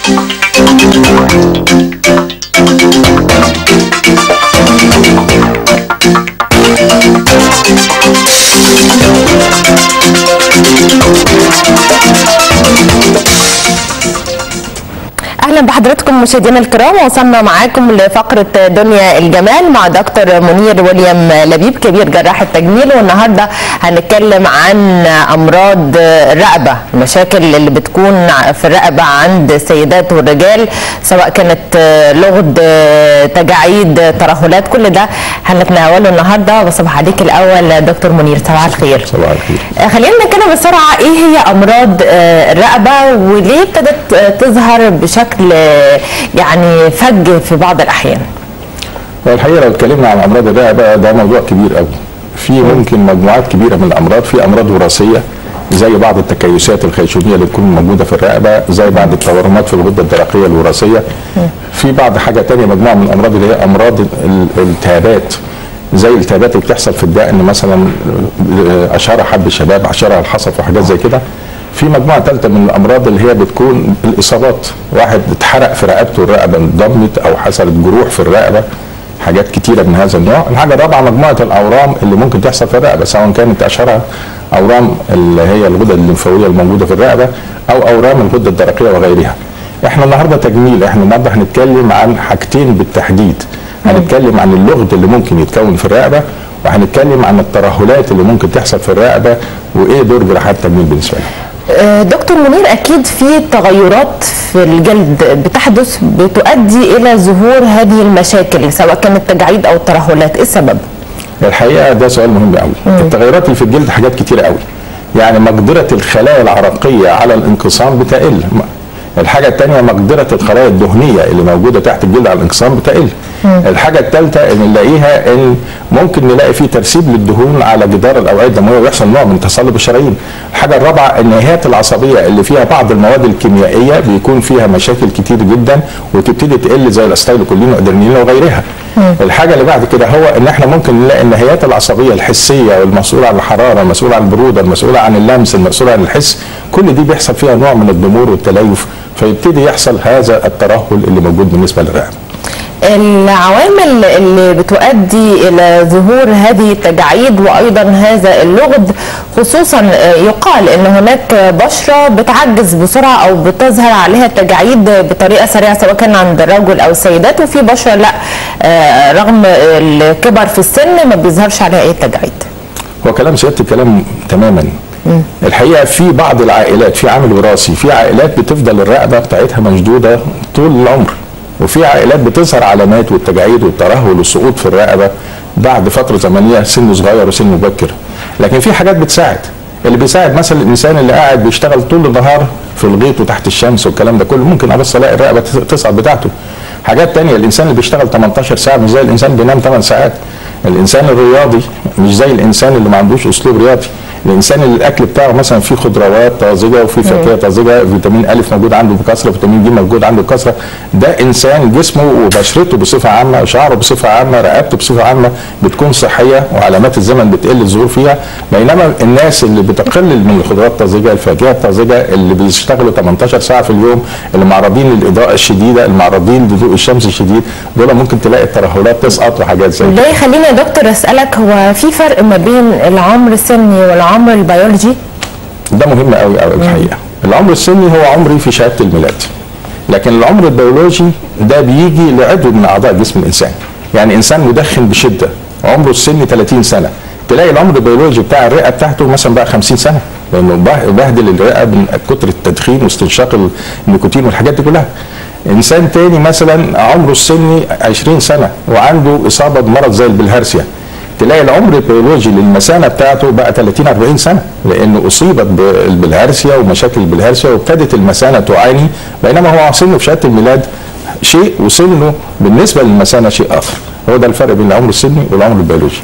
اهلا بحضراتكم مشاهدينا الكرام وصلنا معاكم لفقره دنيا الجمال مع دكتور منير ويليام لبيب كبير جراح التجميل والنهارده هنتكلم عن امراض الرقبه المشاكل اللي بتكون في الرقبه عند السيدات والرجال سواء كانت لغد تجاعيد ترهلات كل ده هنتناوله النهارده بصبح عليك الاول دكتور منير صباح الخير صباح الخير خلينا نتكلم بسرعه ايه هي امراض الرقبه وليه ابتدت تظهر بشكل يعني فج في بعض الاحيان هو الحقيقه لو اتكلمنا عن امراض الرقبه ده موضوع كبير قوي في ممكن مجموعات كبيره من الامراض في امراض وراثيه زي بعض التكيسات الخيشوميه اللي تكون موجوده في الرقبه زي بعض التورمات في الغده الدرقيه الوراثيه في بعض حاجه تانية مجموعه من الامراض اللي هي امراض الالتهابات زي الالتهابات اللي بتحصل في الدقن مثلا اشهرها حب الشباب اشهرها الحصف وحاجات زي كده في مجموعه ثالثه من الامراض اللي هي بتكون الاصابات واحد اتحرق في رقبته الرقبه انضمت او حصلت جروح في الرقبه حاجات كتيره من هذا النوع الحاجه الرابعه مجموعه الاورام اللي ممكن تحصل في الرقبه سواء كانت اشهرها اورام اللي هي الغدد الليمفاويه الموجوده في الرقبه او اورام الغده الدرقيه وغيرها احنا النهارده تجميل احنا النهارده هنتكلم عن حاجتين بالتحديد هنتكلم عن اللغد اللي ممكن يتكون في الرقبه وهنتكلم عن الترهلات اللي ممكن تحصل في الرقبه وايه دور جراحات التجميل بالنسبه لها دكتور منير اكيد في تغيرات في الجلد بتحدث بتؤدي الى ظهور هذه المشاكل سواء كانت تجاعيد او ترهلات ايه السبب الحقيقه ده سؤال مهم قوي التغيرات اللي في الجلد حاجات كتيره قوي يعني مقدره الخلايا العرقيه على الانقسام بتقل الحاجة الثانية مقدرة الخلايا الدهنية اللي موجودة تحت الجلد على الانقسام بتقل. الحاجة الثالثة ان نلاقيها ان ممكن نلاقي فيه ترسيب للدهون على جدار الأوعية الدموية ويحصل نوع من تصلب الشرايين. الحاجة الرابعة النهايات العصبية اللي فيها بعض المواد الكيميائية بيكون فيها مشاكل كتير جدا وتبتدي تقل زي الاستايلوكولين وادرينالين وغيرها. الحاجة اللي بعد كده هو ان احنا ممكن نلاقي النهايات العصبية الحسية والمسؤولة عن الحرارة المسؤولة عن البرودة المسؤولة عن اللمس المسؤولة عن الحس كل دي بيحصل فيها نوع من الضمور والتليف فيبتدي يحصل هذا الترهل اللي موجود بالنسبه للرقبه. العوامل اللي بتؤدي الى ظهور هذه التجاعيد وايضا هذا اللغد خصوصا يقال ان هناك بشره بتعجز بسرعه او بتظهر عليها التجاعيد بطريقه سريعه سواء كان عند الرجل او السيدات وفي بشره لا رغم الكبر في السن ما بيظهرش عليها اي تجاعيد. هو كلام سيادتك كلام تماما الحقيقه في بعض العائلات في عامل وراثي في عائلات بتفضل الرقبه بتاعتها مشدوده طول العمر وفي عائلات بتظهر علامات والتجاعيد والترهل والسقوط في الرقبه بعد فتره زمنيه سن صغير وسن مبكر لكن في حاجات بتساعد اللي بيساعد مثلا الانسان اللي قاعد بيشتغل طول النهار في الغيط وتحت الشمس والكلام ده كله ممكن ابص الاقي الرقبه تصعد بتاعته حاجات تانية الانسان اللي بيشتغل 18 ساعه مش زي الانسان اللي بينام 8 ساعات الانسان الرياضي مش زي الانسان اللي ما عندوش اسلوب رياضي الانسان اللي الاكل بتاعه مثلا فيه خضروات طازجه وفيه فاكهه طازجه فيتامين الف موجود عنده بكثره فيتامين ج موجود عنده بكثره ده انسان جسمه وبشرته بصفه عامه وشعره بصفه عامه رقبته بصفه عامه بتكون صحيه وعلامات الزمن بتقل الظهور فيها بينما الناس اللي بتقلل من الخضروات الطازجه الفاكهه الطازجه اللي بيشتغلوا 18 ساعه في اليوم اللي معرضين للاضاءه الشديده المعرضين لضوء الشمس الشديد دول ممكن تلاقي الترهلات تسقط وحاجات زي ده يخليني يا دكتور اسالك هو في فرق ما بين العمر السني والعمر العمر البيولوجي ده مهم قوي قوي الحقيقه العمر السني هو عمري في شهاده الميلاد لكن العمر البيولوجي ده بيجي لعضو من اعضاء جسم الانسان يعني انسان مدخن بشده عمره السني 30 سنه تلاقي العمر البيولوجي بتاع الرئه بتاعته مثلا بقى 50 سنه لانه بهدل الرئه من كتر التدخين واستنشاق النيكوتين والحاجات دي كلها انسان تاني مثلا عمره السني 20 سنه وعنده اصابه بمرض زي البلهارسيا تلاقي العمر البيولوجي للمثانه بتاعته بقى 30 40 سنه لانه اصيبت بالهرسيا ومشاكل البلهارسيا وابتدت المثانه تعاني بينما هو سنه في شهاده الميلاد شيء وسنه بالنسبه للمثانه شيء اخر هو ده الفرق بين العمر السني والعمر البيولوجي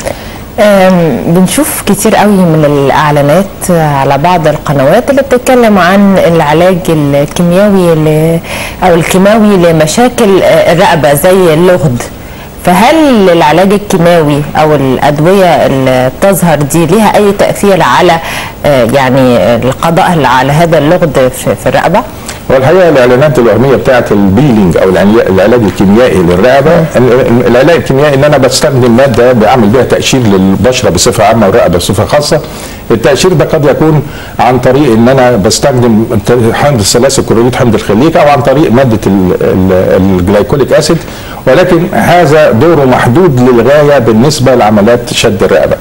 بنشوف كتير قوي من الاعلانات على بعض القنوات اللي بتتكلم عن العلاج الكيميائي او الكيماوي لمشاكل الرقبه زي اللغد فهل العلاج الكيماوي او الادويه اللي بتظهر دي ليها اي تاثير على يعني القضاء على هذا اللغد في الرقبه؟ هو الحقيقه الاعلانات الوهميه بتاعه البيلينج او العل- العلاج الكيميائي للرقبه ال- العلاج الكيميائي ان انا بستخدم ماده بعمل بها تقشير للبشره بصفه عامه والرقبه بصفه خاصه التقشير ده قد يكون عن طريق ان انا بستخدم حمض السلاسل كلوريد حمض الخليك او عن طريق ماده ال- ال- الجلايكوليك اسيد ولكن هذا دوره محدود للغايه بالنسبه لعمليات شد الرقبه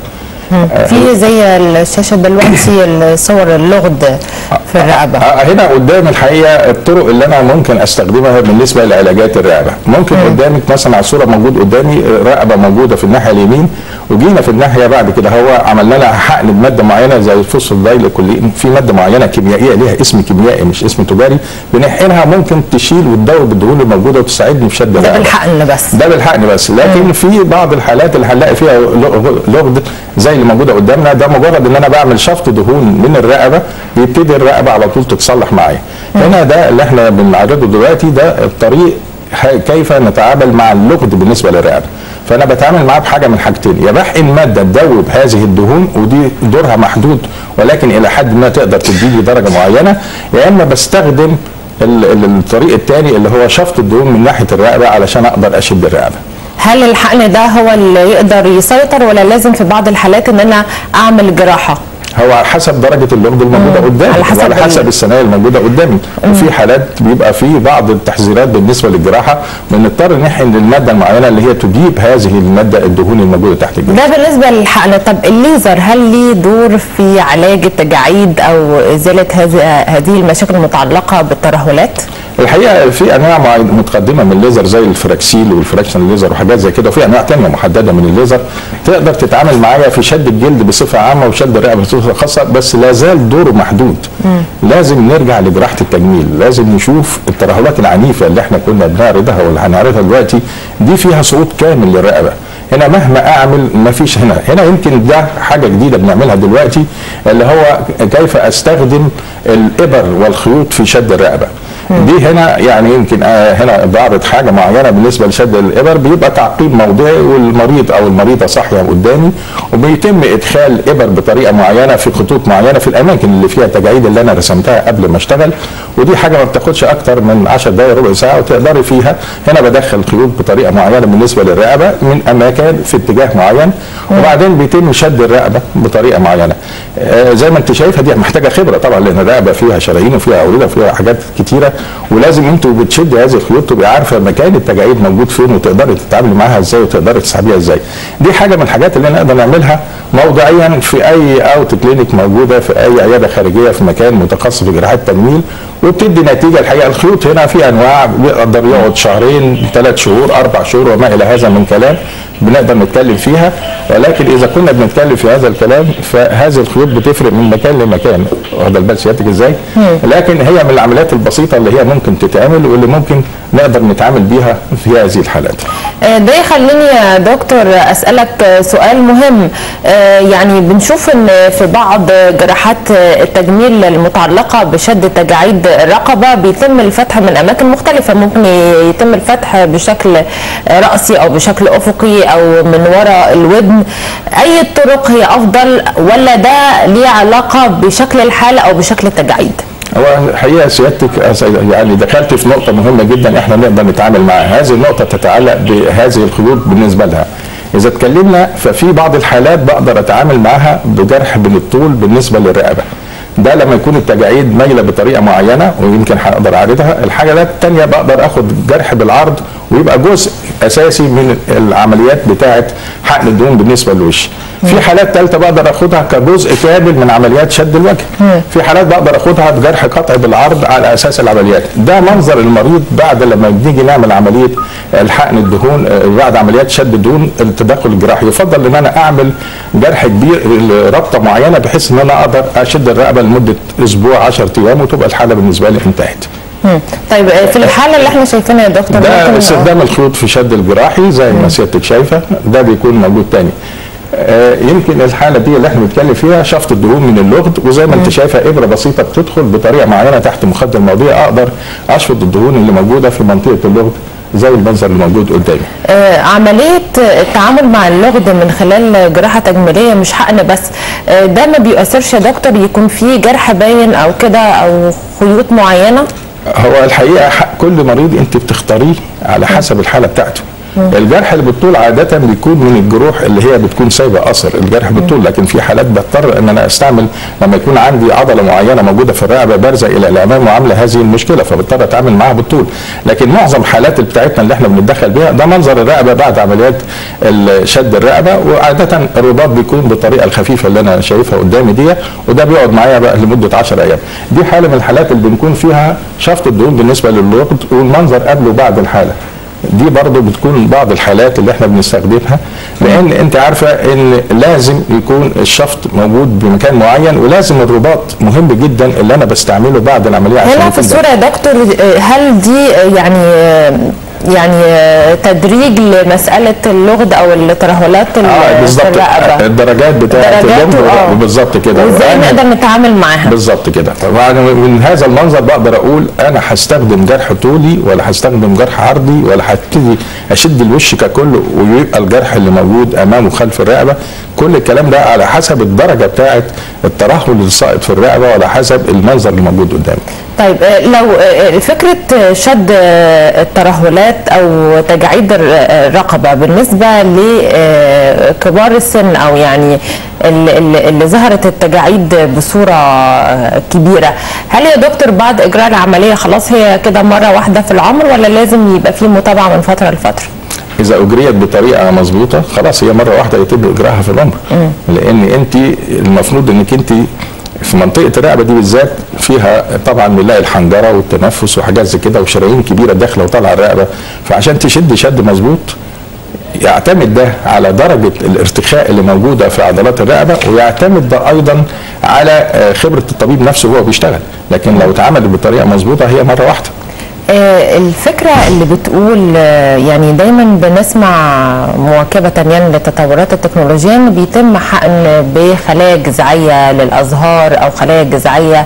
في زي الشاشه دلوقتي الصور اللغد في الرقبه آه، هنا قدام الحقيقه الطرق اللي انا ممكن استخدمها بالنسبه لعلاجات الرقبه ممكن قدامك مثلا على الصوره موجود قدامي رقبه موجوده في الناحيه اليمين وجينا في الناحيه بعد كده هو عملنا لها حقن بماده معينه زي الفوسفودايل كلين في ماده معينه كيميائيه ليها اسم كيميائي مش اسم تجاري بنحقنها ممكن تشيل وتدوب الدهون الموجوده وتساعدني في شد ده الرقبه بالحقن بس ده بالحقن بس لكن في بعض الحالات اللي هنلاقي فيها لغ- لغد زي اللي موجوده قدامنا ده مجرد ان انا بعمل شفط دهون من الرقبه بيبتدي الرقبه على طول تتصلح معايا هنا ده اللي احنا بنعرضه دلوقتي ده الطريق ح- كيف نتعامل مع اللغد بالنسبه للرقبه فانا بتعامل معاه بحاجه من حاجتين يا بحقن ماده تذوب هذه الدهون ودي دورها محدود ولكن الى حد ما تقدر تديني درجه معينه يا اما بستخدم ال- ال- الطريق الثاني اللي هو شفط الدهون من ناحيه الرقبه علشان اقدر اشد الرقبه هل الحقن ده هو اللي يقدر يسيطر ولا لازم في بعض الحالات ان انا اعمل جراحه هو على حسب درجه اللغد الموجوده قدامي على حسب على ال- حسب الثنايا الموجوده قدامي وفي حالات بيبقى في بعض التحذيرات بالنسبه للجراحه بنضطر نحقن الماده المعينه اللي هي تجيب هذه الماده الدهون الموجوده تحت الجلد ده بالنسبه للحقن طب الليزر هل ليه دور في علاج التجاعيد او ازاله هذه هذه المشاكل المتعلقه بالترهلات الحقيقه في انواع معي- متقدمه من الليزر زي الفراكسيل والفراكشن ليزر وحاجات زي كده وفي انواع تانية محدده من الليزر تقدر تتعامل معايا في شد الجلد بصفه عامه وشد الرقبه بصفه خاصه بس لا زال دوره محدود لازم نرجع لجراحه التجميل لازم نشوف الترهلات العنيفه اللي احنا كنا بنعرضها واللي هنعرضها دلوقتي دي فيها صعود كامل للرقبه هنا مهما اعمل ما فيش هنا هنا يمكن ده حاجه جديده بنعملها دلوقتي اللي هو كيف استخدم الابر والخيوط في شد الرقبه دي هنا يعني يمكن آه هنا بعرض حاجه معينه بالنسبه لشد الابر بيبقى تعقيم موضعي والمريض او المريضه صاحيه قدامي وبيتم ادخال ابر بطريقه معينه في خطوط معينه في الاماكن اللي فيها تجاعيد اللي انا رسمتها قبل ما اشتغل ودي حاجه ما بتاخدش اكتر من 10 دقائق ربع ساعه وتقدري فيها هنا بدخل خيوط بطريقه معينه بالنسبه للرقبه من اماكن في اتجاه معين وبعدين بيتم شد الرقبه بطريقه معينه آه زي ما انت شايفه دي محتاجه خبره طبعا لان الرقبه فيها شرايين وفيها اورده وفيها حاجات كتيره ولازم انت بتشدي هذه الخيوط تبقى عارفه مكان التجاعيد موجود فين وتقدري تتعاملي معاها ازاي وتقدري تسحبيها ازاي دي حاجه من الحاجات اللي نقدر نعملها موضعيا في اي اوت كلينيك موجوده في اي عياده خارجيه في مكان متخصص في جراحات تجميل وبتدي نتيجه الحقيقه الخيوط هنا في انواع بيقدر يقعد شهرين ثلاث شهور اربع شهور وما الى هذا من كلام بنقدر نتكلم فيها ولكن اذا كنا بنتكلم في هذا الكلام فهذه الخيوط بتفرق من مكان لمكان واخد بال سيادتك ازاي؟ لكن هي من العمليات البسيطه اللي هي ممكن تتعمل واللي ممكن نقدر نتعامل بيها في هذه الحالات. آه، ده يخليني يا دكتور اسالك آه، سؤال مهم آه، يعني بنشوف ان في بعض جراحات آه، التجميل المتعلقه بشد تجاعيد الرقبه بيتم الفتح من اماكن مختلفه ممكن يتم الفتح بشكل آه، راسي او بشكل افقي او من وراء الودن اي الطرق هي افضل ولا ده ليه علاقه بشكل الحاله او بشكل التجاعيد هو الحقيقه سيادتك أس- يعني دخلت في نقطه مهمه جدا احنا نقدر نتعامل معاها، هذه النقطه تتعلق بهذه الخيوط بالنسبه لها. اذا اتكلمنا ففي بعض الحالات بقدر اتعامل معاها بجرح بالطول بالنسبه للرقبه. ده لما يكون التجاعيد مايله بطريقه معينه ويمكن هقدر اعرضها، الحاجه الثانيه بقدر اخد جرح بالعرض ويبقى جزء اساسي من العمليات بتاعه حقن الدهون بالنسبه للوش. في حالات ثالثه بقدر اخدها كجزء كامل من عمليات شد الوجه. في حالات بقدر اخدها بجرح قطع بالعرض على اساس العمليات. ده منظر المريض بعد لما بنيجي نعمل عمليه الحقن الدهون آه، بعد عمليات شد الدهون التدخل الجراحي يفضل ان انا اعمل جرح كبير ربطه معينه بحيث ان انا اقدر اشد الرقبه لمده اسبوع 10 ايام وتبقى الحاله بالنسبه لي انتهت. مم. طيب آه، في الحاله اللي احنا شايفينها يا دكتور ده ممكن- استخدام الخيوط في شد الجراحي زي ما سيادتك شايفه ده بيكون موجود تاني آه، يمكن الحاله دي اللي احنا بنتكلم فيها شفط الدهون من اللغد وزي ما انت شايفه ابره بسيطه بتدخل بطريقه معينه تحت مخد الموضوع اقدر اشفط الدهون اللي موجوده في منطقه اللغد زي المنظر اللي موجود قدامي آه، عملية التعامل مع اللغد من خلال جراحة تجميلية مش حقن بس آه، ده ما بيؤثرش يا دكتور يكون في جرح باين أو كده أو خيوط معينة هو الحقيقه حق كل مريض انت بتختاريه على حسب الحاله بتاعته الجرح اللي بالطول عادة بيكون من الجروح اللي هي بتكون سايبة أثر الجرح بالطول لكن في حالات بضطر إن أنا أستعمل لما يكون عندي عضلة معينة موجودة في الرقبة بارزة إلى الأمام وعاملة هذه المشكلة فبضطر أتعامل معاها بالطول لكن معظم حالات بتاعتنا اللي احنا بنتدخل بيها ده منظر الرقبة بعد عمليات ال- شد الرقبة وعادة الرباط بيكون بالطريقة الخفيفة اللي أنا شايفها قدامي دي وده بيقعد معايا بقى لمدة 10 أيام دي حالة من الحالات اللي بنكون فيها شفط الدهون بالنسبة للوقت والمنظر قبل وبعد الحالة دي برضو بتكون بعض الحالات اللي احنا بنستخدمها لان انت عارفه ان لازم يكون الشفط موجود بمكان معين ولازم الرباط مهم جدا اللي انا بستعمله بعد العمليه عشان هنا في يكون ده. الصورة يا دكتور آه، هل دي آه، يعني آه، يعني آه، تدريج لمسألة اللغد أو الترهلات ال- اه في بالظبط الرقبة الدرجات بتاعت درجاته، الجنب آه. بالظبط كده وازاي وأنا- نقدر نتعامل معاها بالظبط كده طبعا من هذا المنظر بقدر اقول انا هستخدم جرح طولي ولا هستخدم جرح عرضي ولا هبتدي اشد الوش ككل ويبقى الجرح اللي موجود امام وخلف الرقبه كل الكلام ده على حسب الدرجه بتاعه الترهل اللي ساقط في الرقبه وعلى حسب المنظر اللي موجود قدامي طيب آه، لو آه، فكرة آه، شد آه، الترهلات أو تجاعيد الر- آه، الرقبة بالنسبة لكبار السن أو يعني اللي, اللي اللي ظهرت التجاعيد بصورة آه، كبيرة هل يا دكتور بعد إجراء العملية خلاص هي كده مرة واحدة في العمر ولا لازم يبقى في متابعة من فترة لفترة؟ اذا اجريت بطريقه مظبوطه خلاص هي مره واحده يتم اجراءها في العمر لان انت المفروض انك انت في منطقه الرقبه دي بالذات فيها طبعا بنلاقي الحنجره والتنفس وحاجات زي كده وشرايين كبيره داخله وطالعه الرقبه فعشان تشد شد مظبوط يعتمد ده على درجة الارتخاء اللي موجودة في عضلات الرقبة ويعتمد ده أيضا على آه، خبرة الطبيب نفسه وهو بيشتغل لكن لو اتعملت بطريقة مظبوطة هي مرة واحدة آه، الفكرة اللي بتقول آه، يعني دايما بنسمع مواكبة يعني للتطورات التكنولوجية ان بيتم حقن بخلايا جذعية للأزهار أو خلايا جذعية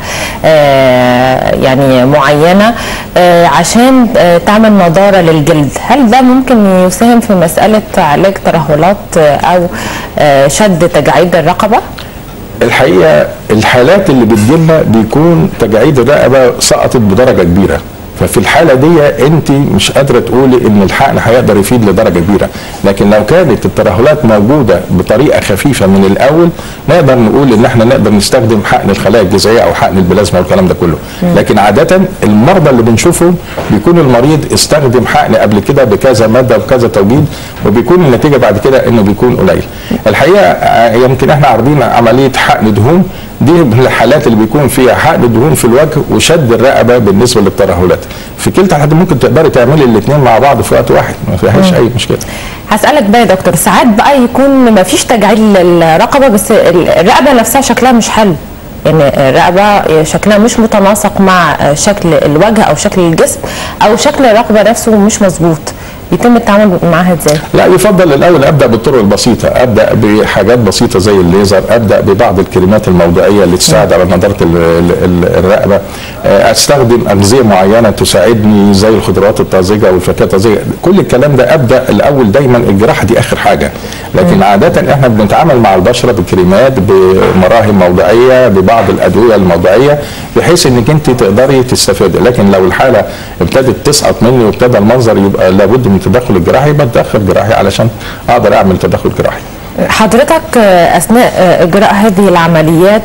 آه، يعني معينة آه، عشان آه، تعمل نضارة للجلد هل ده ممكن يساهم في مسألة علاج ترهلات آه، أو آه، شد تجاعيد الرقبة؟ الحقيقه الحالات اللي بتجيلنا بيكون تجاعيد الرقبه سقطت بدرجه كبيره ففي الحالة دي انت مش قادرة تقولي ان الحقن هيقدر يفيد لدرجة كبيرة لكن لو كانت الترهلات موجودة بطريقة خفيفة من الاول نقدر نقول ان احنا نقدر نستخدم حقن الخلايا الجذعية او حقن البلازما والكلام ده كله لكن عادة المرضى اللي بنشوفهم بيكون المريض استخدم حقن قبل كده بكذا مادة وكذا توجيه وبيكون النتيجة بعد كده انه بيكون قليل الحقيقة آه، يمكن احنا عارضين عملية حقن دهون دي من الحالات اللي بيكون فيها حقن دهون في الوجه وشد الرقبه بالنسبه للترهلات في كلتا الحالات ممكن تقدري تعملي الاثنين مع بعض في وقت واحد ما فيهاش اي مشكله هسألك بقى يا دكتور ساعات بقى يكون ما فيش تجاعيد للرقبة بس الرقبة نفسها شكلها مش حلو يعني الرقبة شكلها مش متناسق مع شكل الوجه أو شكل الجسم أو شكل الرقبة نفسه مش مظبوط يتم التعامل معاها ازاي؟ لا يفضل الاول ابدا بالطرق البسيطه ابدا بحاجات بسيطه زي الليزر ابدا ببعض الكريمات الموضعيه اللي تساعد على نضاره ال- ال- ال- الرقبه آه، استخدم اغذيه معينه تساعدني زي الخضروات الطازجه والفاكهه الطازجه كل الكلام ده ابدا الاول دايما الجراحه دي اخر حاجه لكن عاده احنا بنتعامل مع البشره بكريمات بمراهم موضعيه ببعض الادويه الموضعيه بحيث انك انت تقدري تستفادي لكن لو الحاله ابتدت تسقط مني وابتدى المنظر يبقى لابد من التدخل الجراحي يبقى تدخل جراحي علشان اقدر اعمل تدخل جراحي حضرتك اثناء اجراء هذه العمليات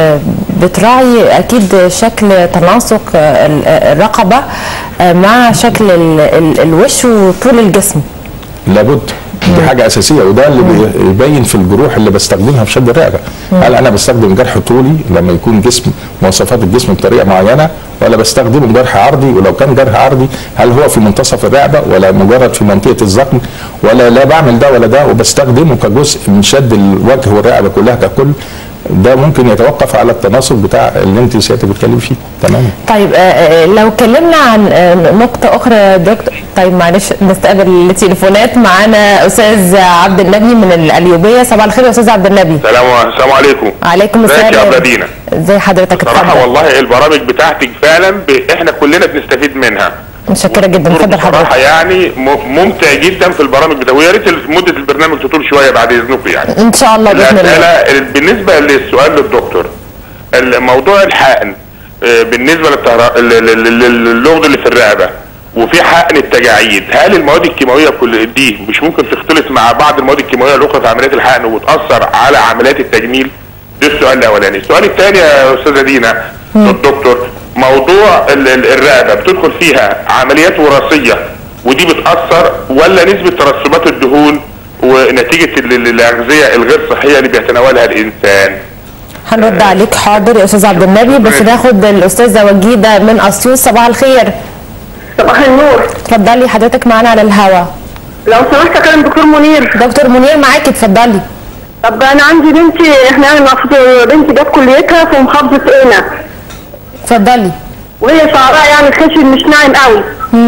بتراعي اكيد شكل تناسق الرقبه مع شكل ال- ال- الوش وطول الجسم لابد دي حاجه اساسيه وده اللي بيبين في الجروح اللي بستخدمها في شد الرقبه هل انا بستخدم جرح طولي لما يكون جسم مواصفات الجسم بطريقه معينه ولا بستخدمه جرح عرضي ولو كان جرح عرضي هل هو في منتصف الرقبه ولا مجرد في منطقه الذقن ولا لا بعمل ده ولا ده وبستخدمه كجزء من شد الوجه والرقبه كلها ككل ده ممكن يتوقف على التناسق بتاع اللي انت سيادتك بتتكلمي فيه تماما طيب آه، آه، لو اتكلمنا عن آه، نقطة أخرى يا دكتور طيب معلش نستقبل التليفونات معانا أستاذ عبد النبي من القليوبية صباح الخير يا أستاذ عبد النبي سلام السلام عليكم عليكم ازيك السلام يا أبلة دينا؟ ازي حضرتك صراحة اتفضل والله البرامج بتاعتك فعلا ب... احنا كلنا بنستفيد منها متشكرة جدا اتفضل بصراحة حضرتك يعني م... ممتع جدا في البرامج بتاعتك ويا ريت مدة البرنامج تطول شوية بعد اذنكم يعني إن شاء الله بإذن الله الأسئلة بالنسبة للسؤال للدكتور موضوع الحقن آه، بالنسبه للطهرا- لل- لل- لل- للغد اللي في الرقبه وفي حقن التجاعيد هل المواد الكيماويه كل دي مش ممكن تختلط مع بعض المواد الكيماويه الاخرى في عمليات الحقن وتاثر على عمليات التجميل ده السؤال الاولاني السؤال الثاني يا استاذه دينا الدكتور موضوع ال- ال- الرقبه بتدخل فيها عمليات وراثيه ودي بتاثر ولا نسبه ترسبات الدهون ونتيجه ال- ال- الاغذيه الغير صحيه اللي بيتناولها الانسان هنرد عليك حاضر يا استاذ عبد النبي بس ناخد الاستاذه وجيده من اسيوط صباح الخير صباح النور اتفضلي حضرتك معانا على الهوا لو سمحت اكلم دكتور منير دكتور منير معاكي اتفضلي طب انا عندي بنتي احنا يعني المفروض بنتي جت كليتها في محافظه قنا اتفضلي وهي شعرها يعني خشن مش ناعم قوي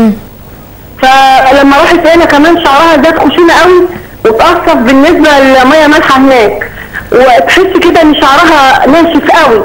فلما راحت هنا كمان شعرها زاد خشونه قوي واتأثر بالنسبه للميه مالحه هناك وتحس كده ان شعرها ناشف قوي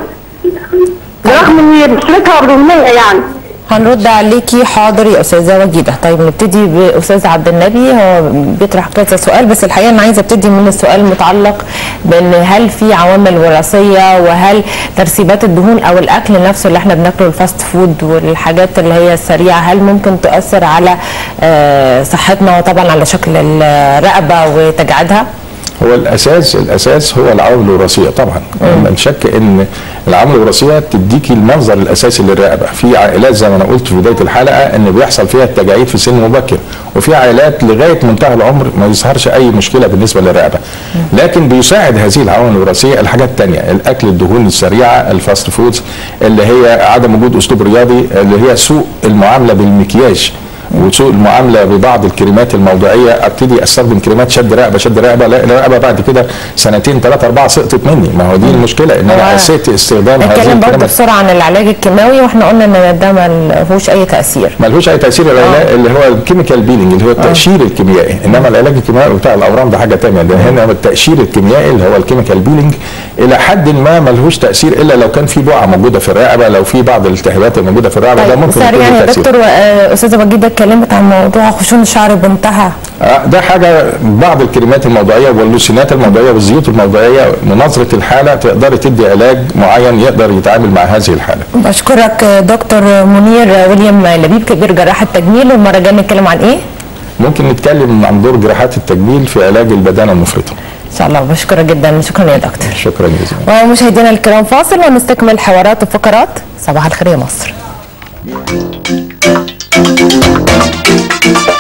برغم ان بشرتها بدهنيه يعني هنرد عليكي حاضر يا استاذه وجيده طيب نبتدي باستاذ عبد النبي هو بيطرح كذا سؤال بس الحقيقه انا عايزه ابتدي من السؤال المتعلق بان هل في عوامل وراثيه وهل ترسيبات الدهون او الاكل نفسه اللي احنا بناكله الفاست فود والحاجات اللي هي السريعه هل ممكن تؤثر على آه، صحتنا وطبعا على شكل الرقبه وتجاعيدها؟ هو الاساس الاساس هو العوامل الوراثيه طبعا ما شك ان العوامل الوراثيه تديكي المنظر الاساسي للرقبه في عائلات زي ما انا قلت في بدايه الحلقه ان بيحصل فيها التجاعيد في سن مبكر وفي عائلات لغايه منتهى العمر ما يظهرش اي مشكله بالنسبه للرقبه لكن بيساعد هذه العوامل الوراثيه الحاجات الثانيه الاكل الدهون السريعه الفاست فودز اللي هي عدم وجود اسلوب رياضي اللي هي سوء المعامله بالمكياج وسوء المعامله ببعض الكريمات الموضعيه ابتدي استخدم كريمات شد رقبه شد رقبه لا الرقبه بعد كده سنتين ثلاثه اربعه سقطت مني ما هو دي المشكله ان انا هو اسيت استخدام هذه نتكلم برضه الكريمات بسرعه عن العلاج الكيماوي واحنا قلنا ان ده ما فيهوش اي تاثير ملهوش اي تاثير العلاج اللي هو الكيميكال بيلينج اللي هو التقشير الكيميائي انما العلاج الكيميائي بتاع الاورام ده حاجه ثانيه ده هنا التقشير الكيميائي اللي هو الكيميكال بيلينج الى حد ما ملهوش تاثير الا لو كان في بقعه موجوده في الرقبه لو في بعض الالتهابات الموجوده في الرقبه ده طيب ممكن يكون سريعا له يا تاثير دكتور آه، استاذه وجيده اتكلمت عن موضوع خشون شعر بنتها آه، ده حاجه بعض الكريمات الموضعيه واللوسينات الموضعيه والزيوت الموضعيه مناظره الحاله تقدر تدي علاج معين يقدر يتعامل مع هذه الحاله بشكرك آه، دكتور منير آه، ويليام لبيب كبير جراح التجميل والمره الجايه نتكلم عن ايه؟ ممكن نتكلم عن دور جراحات التجميل في علاج البدانه المفرطه ان شاء الله بشكرك جدا شكرا يا دكتور شكرا جزيلا ومشاهدينا الكرام فاصل ونستكمل حوارات وفقرات صباح الخير يا مصر